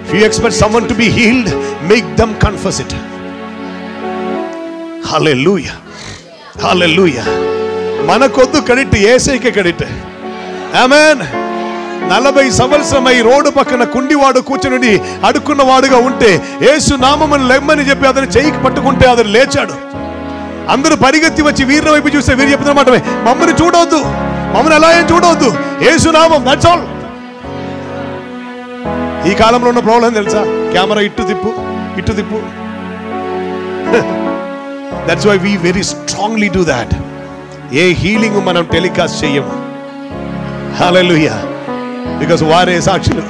If you expect someone to be healed, make them confess it. Hallelujah. Hallelujah. మనకొద్దు credit ఏసైకే credit amen నలభై సంవత్సరమై road పక్కన కుండివాడు కూర్చుని అడుక్కున్నవాడుగా ఉంటే యేసు నామమును లెమ్మని చెప్పి అతను చెయ్యికి పట్టుకుంటే అతను లేచాడు అందరూ పరిగెత్తి వచ్చి వీరిని వైపు చూస్తే వీరు చెప్తున్న మాట మమ్మల్ని చూడవద్దు మమ్మల్ని ఎలా ఏం చూడవద్దు యేసు నామం దట్స్ ఆల్ ఈ కాలంలో ఉన్న ప్రాబ్లం తెలుసా కెమెరా ఇట్టు తిప్పు ఇట్టు తిప్పు that's why we very strongly do that a healing మనం టెలికాస్ట్ చెయ్యము హల్లెలూయా బికాస్ వారే సాక్షులు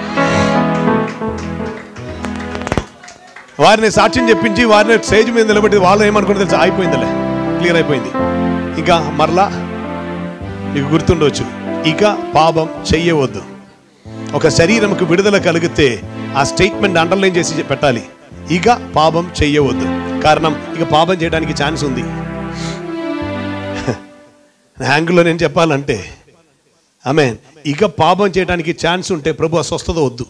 వారిని సాక్ష్యం చెప్పించి వారిని స్టేజ్ మీద నిలబెట్టి వాళ్ళు ఏమనుకుంటే తెలుసా అయిపోయిందిలే క్లియర్ అయిపోయింది ఇంకా మరలా మీకు గుర్తుండవచ్చు ఇక పాపం చెయ్యవద్దు ఒక శరీరంకు విడుదల కలిగితే ఆ స్టేట్మెంట్ అండర్లైన్ చేసి పెట్టాలి ఇక పాపం చెయ్యవద్దు కారణం ఇక పాపం చేయడానికి ఛాన్స్ ఉంది యాంగిల్లో నేను చెప్పాలంటే ఆమె ఇక పాపం చేయడానికి ఛాన్స్ ఉంటే ప్రభు ఆ స్వస్థత వద్దు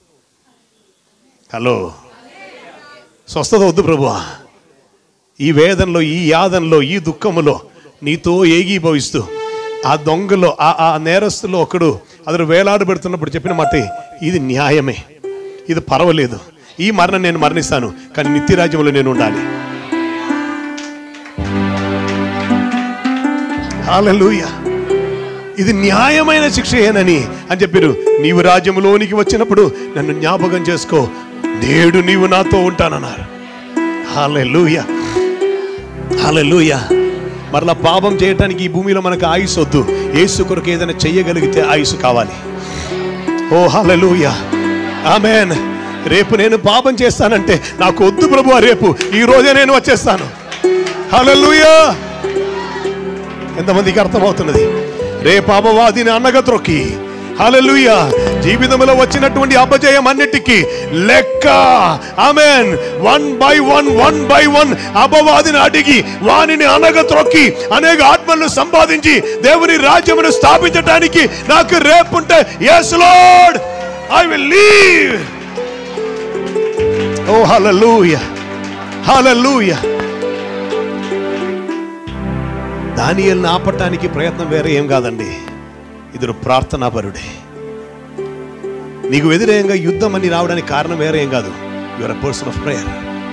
హలో స్వస్థత వద్దు ప్రభు ఈ వేదనలో ఈ యాదనలో ఈ దుఃఖములో నీతో ఏకీభవిస్తూ ఆ దొంగలో ఆ ఆ నేరస్తులో ఒకడు అతడు వేలాడు పెడుతున్నప్పుడు చెప్పిన మాట ఇది న్యాయమే ఇది పర్వాలేదు ఈ మరణం నేను మరణిస్తాను కానీ నిత్యరాజ్యంలో నేను ఉండాలి హల్లెలూయా ఇది న్యాయమైన శిక్షయేనని అని చెప్పారు నీవు రాజ్యములోనికి వచ్చినప్పుడు నన్ను జ్ఞాపకం చేసుకో నేడు నీవు నాతో ఉంటానన్నారు హల్లెలూయా హల్లెలూయా మరలా పాపం చేయటానికి ఈ భూమిలో మనకు ఆయుస్ వద్దు యేసు కొరకు ఏదైనా చెయ్యగలిగితే ఆయుస్ కావాలి ఓ హల్లెలూయా ఆమెన్ రేపు నేను పాపం చేస్తానంటే నాకు వద్దు ప్రభు రేపు ఈ రోజే నేను వచ్చేస్తాను హల్లెలూయా ఎంతమందికి అర్థమవుతున్నది రే పాపవాదిని అన్నగ త్రొక్కి హల్లెలూయ జీవితంలో వచ్చినటువంటి అపజయం అన్నిటికీ లెక్క amen one by one one by one అపవాదిని అడిగి వానిని అనగ త్రొక్కి అనేక ఆత్మలను సంపాదించి దేవుని రాజ్యమును స్థాపించడానికి నాకు రేపుంటే yes lord I will leave oh hallelujah hallelujah దానియల్ని ఆపటానికి ప్రయత్నం వేరే ఏం కాదండి ఇద్దరు ప్రార్థనాపరుడే నీకు వ్యతిరేకంగా యుద్ధం అని రావడానికి కారణం వేరే ఏం కాదు your uh person of prayer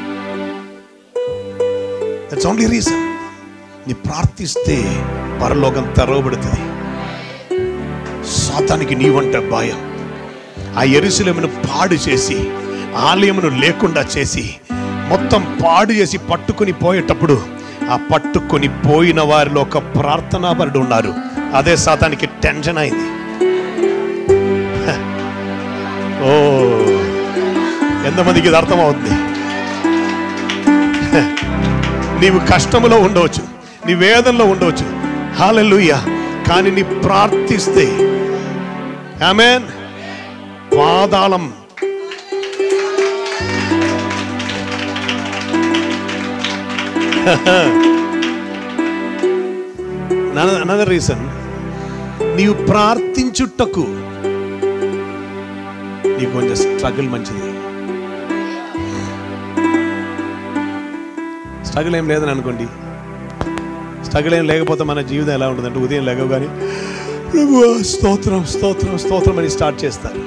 that's only reason నీ ప్రార్థిస్తే పరలోకం తెరవబడుతుంది సాతానికి నీవంట భయం ఆ ఎరుసలేమును పాడు చేసి ఆలయమును లేకుండా చేసి మొత్తం పాడు చేసి పట్టుకుని పోయేటప్పుడు ఆ పట్టుకొని పోయిన వారిలో ఒక ప్రార్థనాపరుడు ఉన్నారు అదే సాతానికి టెన్షన్ అయింది హ. ఓ ఎంతమందికి ఇది అర్థమవుతుంది హ. నీవు కష్టములో ఉండవచ్చు నీ వేదనలో ఉండవచ్చు హాలెలుయ్య కానీ నీ ప్రార్థిస్తే ఆమెన్ పాదాళం అనదర్ రీజన్ నీవు ప్రార్థించుటకు నీకు కొంచెం స్ట్రగుల్ మంచిది స్ట్రగుల్ ఏం లేదని అనుకోండి స్ట్రగుల్ ఏం లేకపోతే మన జీవితం ఎలా ఉంటుందంటే ఉదయం లేవగానే ప్రభువా స్తోత్రం స్తోత్రం స్తోత్రం అని స్టార్ట్ చేస్తారు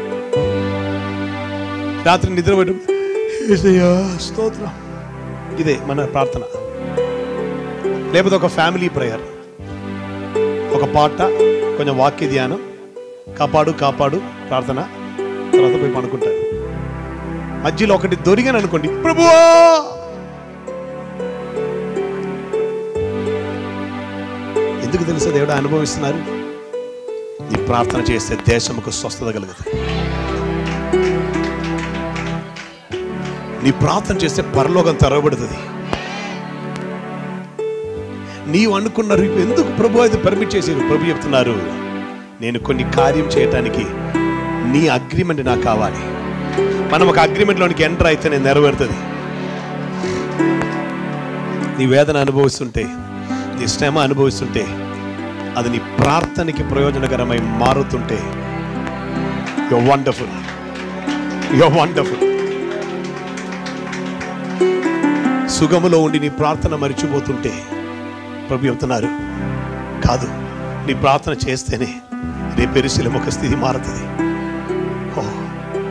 రాత్రి నిద్రపోయడం "యేసయ్యా, స్తోత్రం ఇదే మన ప్రార్థన లేకపోతే ఒక ఫ్యామిలీ ప్రేయర్ ఒక పాట కొంచెం వాక్య ధ్యానం కాపాడు కాపాడు ప్రార్థన తర్వాత పోయి పనుకుంటారు మధ్యలో ఒకటి దొరిగాను అనుకోండి ప్రభువా ఎందుకు తెలుసా దేవుడు అనుభవిస్తున్నారు నీ ప్రార్థన చేస్తే దేశముకు స్వస్థత కలుగుతుంది నీ ప్రార్థన చేస్తే పరలోకం తెరవబడుతుంది నీవు అనుకున్నారు "ఇప్పుడు ఎందుకు ప్రభు అది పర్మిట్ చేసారు ప్రభు చెప్తున్నారు నేను కొన్ని కార్యం చేయటానికి నీ అగ్రిమెంట్ నాకు కావాలి మనం ఒక అగ్రిమెంట్లోనికి ఎంటర్ అయితే నేను నెరవేరుతుంది నీ వేదన అనుభవిస్తుంటే నీ శ్రమ అనుభవిస్తుంటే అది నీ ప్రార్థనకి ప్రయోజనకరమై మారుతుంటే యు వండర్ఫుల్ యు వండర్ఫుల్ సుగములో ఉండి నీ ప్రార్థన మరిచిపోతుంటే ప్రభు చెబుతున్నారు కాదు నీ ప్రార్థన చేస్తేనే రేపెరిశిల ఒక స్థితి మారుతుంది